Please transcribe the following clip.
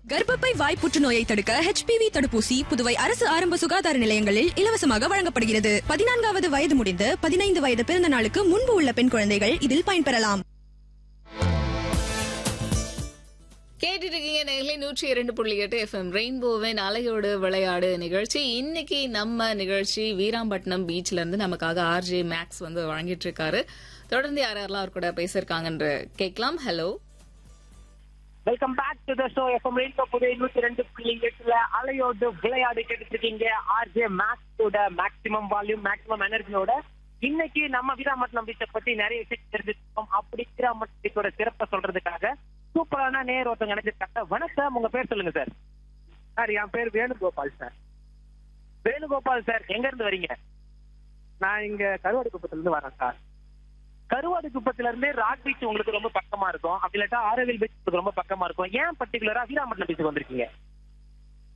கர்ப்பப்பை வாய் புற்றுநோயை தடுக்க ஹெச்பிவி தடுப்பூசி புதுவை அரசு ஆரம்ப சுகாதார நிலையங்களில் இலவசமாக வழங்கப்படுகிறது பதினான்காவது வயது முடிந்து பதினைந்து வயது பிறந்த நாளுக்கு முன்பு உள்ள பெண் குழந்தைகள் இதில் பயன்பெறலாம் கேட்டுட்டு இருக்கீங்க நேர்களை நூற்றி இரண்டு புள்ளி எட்டு எஃப்எம் ரெயின்போவின் அலையோடு விளையாடு நிகழ்ச்சி இன்னைக்கு நம்ம நிகழ்ச்சி வீராம்பட்டினம் பீச்ல இருந்து நமக்காக ஆர்ஜே மேக்ஸ் வந்து வழங்கிட்டு இருக்காரு தொடர்ந்து யார் யாரெல்லாம் அவர் கூட பேசியிருக்காங்கன்ற கேட்கலாம் hello welcome back to the show FM rainbow புதிய நூத்தி ரெண்டு புள்ளி எட்டுல அலையோடு விளையாடி கேட்டுட்டு இருக்கீங்க ஆர்ஜே மேக்ஸோட மேக்ஸிமம் வால்யூம் மேக்ஸிமம் எனர்ஜியோட இன்னைக்கு நம்ம வீராமட்னம் பீச்சை பத்தி நிறைய விஷயம் தெரிஞ்சுக்கோம் அப்படி வீராமட்னம் பீச்சோட சிறப்பை சொல்றதுக்காக சூப்பரான நேர் ஒருத்தவங்க நினைச்சிருக்காங்க வணக்கம் உங்க பேர் சொல்லுங்க சார் சார் என் பேர் வேணுகோபால் சார் வேணுகோபால் சார் எங்க இருந்து வரீங்க நான் இங்க கருவாடு குப்பத்துல இருந்து வரேன் சார் கருவாடு குப்பத்துல இருந்து ராக் பீச் உங்களுக்கு ரொம்ப பக்கமா இருக்கும் அப்படி இல்லாட்டா ஆரோவில் பீச் உங்களுக்கு ரொம்ப பக்கமா இருக்கும் ஏன் பர்டிகுலரா வீராமட்னம் பீச்சுக்கு வந்திருக்கீங்க